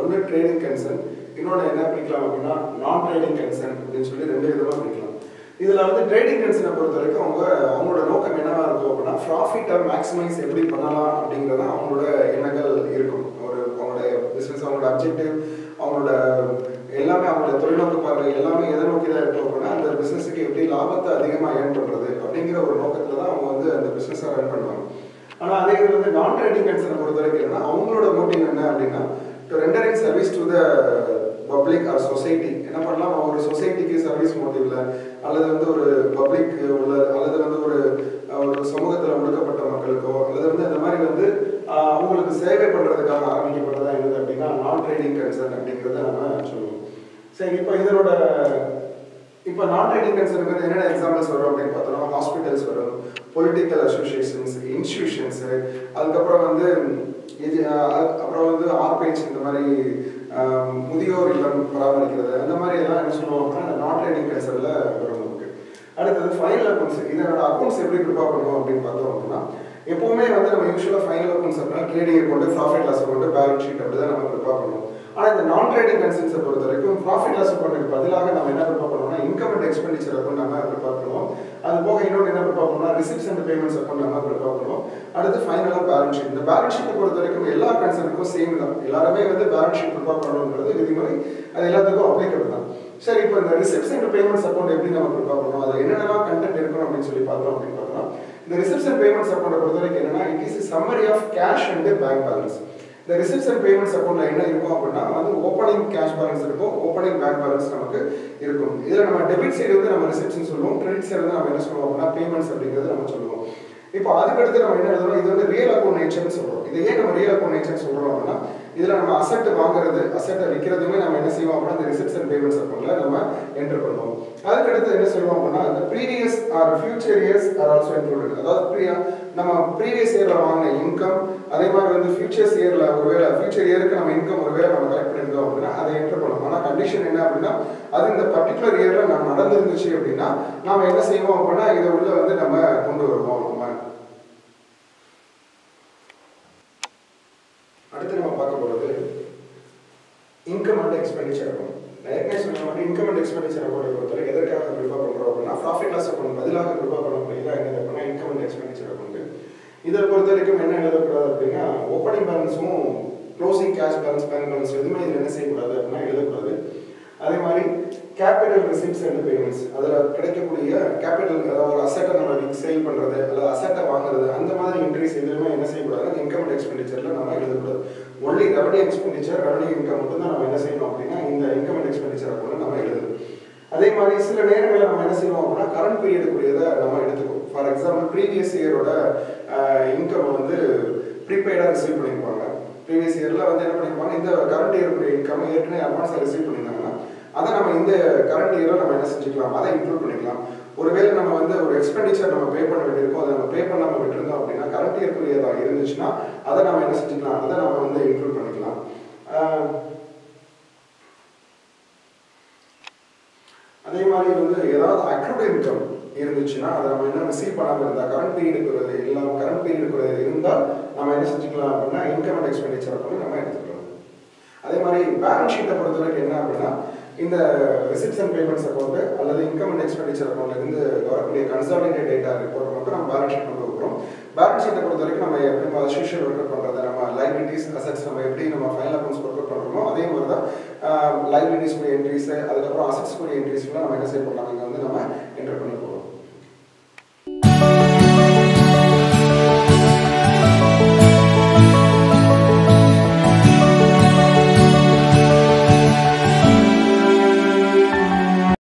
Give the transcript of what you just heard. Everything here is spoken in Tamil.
ஒன்று ட்ரேடிங் கன்சர்ன் இன்னொன்று என்ன பிரிக்கலாம் அப்படின்னா நான் ட்ரேடிங் கன்சர்ன் அப்படின்னு சொல்லி ரெண்டு விதமாக பிரிக்கலாம் இதில் வந்து ட்ரேடிங் கன்சர்னை பொறுத்த வரைக்கும் அவங்க அவங்களோட நோக்கம் என்னவா இருக்கும் அப்படின்னா ப்ராஃபிட்டை மேக்ஸிமைஸ் எப்படி பண்ணலாம் அப்படிங்கிறது அவங்களோட எண்ணங்கள் இருக்கும் ஒரு அவங்களோட பிஸ்னஸ் அவங்களோட அப்ஜெக்டிவ் அவங்களோட எல்லாமே அவங்களோட தொழில்நோக்கு பார்வை எல்லாமே எதை நோக்கி தான் இருக்கும் அப்படின்னா அந்த பிஸ்னஸுக்கு எப்படி லாபத்தை அதிகமாக ஏர்ன் பண்ணுறது அப்படிங்கிற ஒரு நோக்கத்தில் தான் அவங்க வந்து அந்த பிஸ்னஸை ரன் பண்ணுவாங்க ஆனால் அதே இது வந்து நான் ட்ரேடிங் கன்சர்னை பொறுத்த வரைக்கும் என்னன்னா அவங்களோட மோட்டிவ் என்ன அப்படின்னா to rendering service to the public or society என்ன பண்ணலாம் ஒரு சொசைட்டிக்கு சர்வீஸ் மோட்டிவ்ல அல்லது வந்து ஒரு பப்ளிக் உள்ள அல்லது வந்து ஒரு அஹ், ஒரு சமூகத்தில் ஒடுக்கப்பட்ட மக்களுக்கோ அல்லது வந்து இந்த மாதிரி வந்து ஆஹ், அவங்களுக்கு சேவை பண்ணுறதுக்காக ஆரம்பிக்கப்பட்டதா என்னது அப்படின்னா நான் ட்ரேடிங் கன்சர்ன் அப்படிங்கிறத நம்ம சொல்லுவோம் சரி இப்போ இதனோட இப்போ நான் ட்ரேடிங் கன்சர்னுக்கு என்னென்ன எக்ஸாம்பிள்ஸ் வரும் அப்படின்னு பார்த்தோம்னா ஹாஸ்பிட்டல்ஸ் வரும் பொலிட்டிக்கல் அசோசியேஷன்ஸ் இன்ஸ்டிடியூஷன்ஸ் அதுக்கப்புறம் வந்து இது அஹ், அப்புறம் வந்து ஆர்பேஜ் இந்த மாதிரி ஆஹ், முதியோர் இல்லம் பராமரிக்கிறது அந்த மாதிரி எல்லாம் என்ன சொல்லுவோம் அப்படின்னா நான் ட்ரேடிங் கன்சர்னில் வரும் நமக்கு அடுத்தது ஃபைனல் அக்கௌண்ட்ஸ் இதனோட அக்கௌண்ட்ஸ் எப்படி ப்ரிப்பேர் பண்ணுவோம் அப்படின்னு பார்த்தோம் அப்படின்னா எப்பவுமே வந்து நம்ம யூஸ்வலாக ஃபைனல் அக்கௌண்ட்ஸ் அப்படின்னா trading account profit loss account balance sheet அப்படி தான் நம்ம ப்ரிப்பேர் பண்ணுவோம் ஆனால் இந்த நான் ட்ரேடிங் கன்சன்ஸை பொறுத்த வரைக்கும் ப்ராஃபிட் லாஸ் அக்கௌண்ட்டுக்கு பதிலாக நம்ம என்ன ப்ரிப்பேர் பண்ணுவோம்னா இன்கம் அண்ட் எக்ஸ்பெண்டிச்சர் அக்கௌண்ட் நம்ம ப்ரிப்பேர் பண்ணுவோம் அது போக இன்னொன்று என்ன ப்ரிப்பேர் பண்ணுவோம்னா ரிசிப்ட்ஸ் அண்ட் பேமெண்ட்ஸ் அக்கௌண்ட் நம்ம ப்ரிப்பேர் பண்ணுவோம் அடுத்து ஃபைனலாக பேலன்ஸ் ஷீட் இந்த பேலன்ஸ் ஷீட்டை பொறுத்த வரைக்கும் எல்லா கன்சர்னுக்கும் சேம் தான் எல்லாருமே வந்து பேலன்ஸ் ஷீட் ப்ரிப்பேர் பண்ணணுன்றது விதிமுறை அது எல்லாத்துக்கும் அப்ளிகபிள் தான் சரி இப்போ இந்த ரிசிப்ட்ஸ் அண்ட் பேமெண்ட்ஸ் அக்கௌண்ட் எப்படி நம்ம ப்ரிப்பேர் பண்ணணும் அது என்னென்னலாம் கண்டென்ட் இருக்கணும் அப்படின்னு சொல்லி பார்த்தோம் அப்படின்னு பார்த்தோம்னா இந்த ரிசிப்ட்ஸ் அண்ட் பேமெண்ட்ஸ் அக்கௌண்ட்டை பொறுத்த வரைக்கும் என்னன்னா it is summary of cash and bank balance இந்த ரிசிப்ட்ஸ் அண்ட் பேமெண்ட்ஸ் அக்கௌண்ட்ல என்ன இருக்கும் அப்படின்னா வந்து ஓப்பனிங் கேஷ் பேலன்ஸ் இருக்கும் ஓப்பனிங் பேங்க் பேலன்ஸ் நமக்கு இருக்கும் இதுல நம்ம டெபிட் சைடு வந்து நம்ம ரிசிப்ட்ஸ் சொல்லுவோம் கிரெடிட் சைடு வந்து நம்ம என்ன சொல்லுவோம் அப்படின்னா பேமெண்ட்ஸ் அப்படிங்கிறது நம்ம சொல்லுவோம் இப்போ அதுக்கடுத்து நம்ம என்ன எழுதணும் இது வந்து ரியல் அக்கௌண்ட் நேச்சர்னு சொல்றோம் இது ஏன் நம்ம ரியல் அக்கௌண்ட் நேச்சர் சொல்றோம் அப்படின்னா இதுல நம்ம அசெட் வாங்குறது அசெட்டை விற்கிறதுமே நம்ம என்ன செய்வோம் அப்படின்னா இந்த ரிசிப்ட்ஸ் அண்ட் பேமெண்ட்ஸ் அக்கௌண்ட்ல நம்ம என்டர் பண்ணுவோம் அதுக்கடுத்து என்ன சொல்லுவோம் அப்படின்னா இந்த previous or future years or also included அதாவது pre- நம்ம ப்ரீவியஸ் இயர்ல வாங்கின இன்கம் அதே மாதிரி வந்து ஃபியூச்சர்ஸ் இயர்ல ஒருவேளை ஃபியூச்சர் இயருக்கு நம்ம இன்கம் ஒருவேளை நம்ம கலெக்ட் பண்ணியிருந்தோம் அப்படின்னா அதை என்டர் பண்ணணும் ஆனால் கண்டிஷன் என்ன அப்படின்னா அது இந்த பர்டிகுலர் இயர்ல நம்ம நடந்திருந்துச்சு அப்படின்னா நாம என்ன செய்வோம் அப்படின்னா இதை உள்ள வந்து நம்ம கொண்டு வருவோம் நம்ம அடுத்து நம்ம பார்க்க போறது இன்கம் அண்ட் எக்ஸ்பெண்டிச்சர் அக்கௌண்ட் நான் ஏற்கனவே சொன்ன மாதிரி இன்கம் அண்ட் எக்ஸ்பெண்டிச்சர் அக்கௌண்ட் பொறுத்தவரை எதற்காக ப்ரிஃபர் பண்ணுறோம் அப்படின்னா ப்ராஃபிட் லாஸ் அக்கௌண்ட் பதிலாக ப்ரிஃபர் பண்ணக்கூடியதா என்னது அப்படின்னா இன்கம் அண்ட் எக்ஸ்பெண்டிச்சர் அக்கௌண்ட் இதை பொறுத்த வரைக்கும் என்ன எழுதக்கூடாது அப்படின்னா ஓப்பனிங் பேலன்ஸும் closing cash balance bank balance எதுவுமே இதில் என்ன செய்யக்கூடாது அப்படின்னா எழுதக்கூடாது அதே மாதிரி கேபிட்டல் ரிசிப்ட்ஸ் அண்ட் பேமெண்ட்ஸ் அதில் கிடைக்கக்கூடிய கேபிட்டல் அதாவது ஒரு அசெட்டை நம்ம சேல் பண்ணுறது அல்லது அசெட்டை வாங்குறது அந்த மாதிரி என்ட்ரிஸ் எதுவுமே என்ன செய்யக்கூடாது இன்கம் அண்ட் எக்ஸ்பெண்டிச்சரில் நம்ம எழுதக்கூடாது only revenue expenditure revenue income மட்டும் தான் நம்ம என்ன செய்யணும் அப்படின்னா இந்த இன்கம் அண்ட் எக்ஸ்பெண்டிச்சர் அக்கௌண்ட் நம்ம எழுதணும் அதே மாதிரி சில நேரங்களில் நம்ம என்ன செய்வோம் அப்படின்னா கரண்ட் பீரியடுக்குரியதை நம்ம எடுத்துக்குவோம் ஃபார் எக்ஸாம்பிள் ப்ரீவியஸ் இயரோட இன்கம் வந்து ப்ரீபெய்டாக ரிசீவ் பண்ணியிருப்பாங்க ப்ரீவியஸ் இயரில் வந்து என்ன பண்ணியிருப்பாங்க இந்த கரண்ட் இயருக்குரிய இன்கம் ஏற்கனவே அட்வான்ஸாக ரிசீவ் பண்ணியிருந்தாங்கன்னா அதை நம்ம இந்த கரண்ட் இயரில் நம்ம என்ன செஞ்சுக்கலாம் அதை இன்க்ளூட் பண்ணிக்கலாம் ஒருவேளை நம்ம வந்து ஒரு எக்ஸ்பெண்டிச்சர் நம்ம பே பண்ண வேண்டியிருக்கோம் அதை நம்ம பே பண்ணாமல் விட்டுருந்தோம் அப்படின்னா கரண்ட் இயர்க்குரியதாக இருந்துச்சுன்னா அதை நம்ம என்ன செஞ்சுக்கலாம் அதை நம்ம வந்து இன்க்ளூட் பண்ணிக்கலாம் ஆஹ் அதே மாதிரி வந்து ஏதாவது அக்ரூட் இன்கம் இருந்துச்சுன்னா அதை நம்ம என்ன ரிசீவ் பண்ணாமல் இருந்தால் கரண்ட் பீரியடுக்குறது எல்லாம் கரண்ட் பீரியடுக்குறது இருந்தால் நம்ம என்ன செஞ்சுக்கலாம் அப்படின்னா இன்கம் அண்ட் எக்ஸ்பெண்டிச்சர் அக்கௌண்ட் நம்ம எடுத்துக்கலாம் அதே மாதிரி பேலன்ஸ் ஷீட்டை பொறுத்த வரைக்கும் என்ன அப்படின்னா இந்த ரிசிப்ட்ஸ் அண்ட் பேமெண்ட்ஸ் அக்கௌண்ட் அல்லது இன்கம் அண்ட் எக்ஸ்பெண்டிச்சர் அக்கௌண்ட்ல இருந்து வரக்கூடிய கன்சாலிடேட் டேட்டா ரிப்போர்ட் மட்டும் நம்ம பேலன்ஸ் ஷீட் கொண்டு வைக்கிறோம் பேலன்ஸ் ஷீட்டை பொறுத்த வரைக்கும் நம்ம எப்படி அஸ் யூஷுவல் ஒர்க் அவுட் பண்ணுறது நம்ம லைபிலிட்டிஸ் அசட்ஸ் நம்ம எப்படி நம்ம ஃபைனல் அக்கௌண்ட்ஸ் ஒர்க் அவுட் பண்ணுறோமோ அதே மாதிரி தான் லைபிலிட்டிஸ் கூடிய என்ட்ரிஸ் அதுக்கப்புறம் அசட்ஸ் கூடிய என்ட்ரிஸ்லாம் நம்ம என்ன செய்ய போகலாம் இங்கே வந்து நம்ம என்டர் பண்ணி போகிறோம்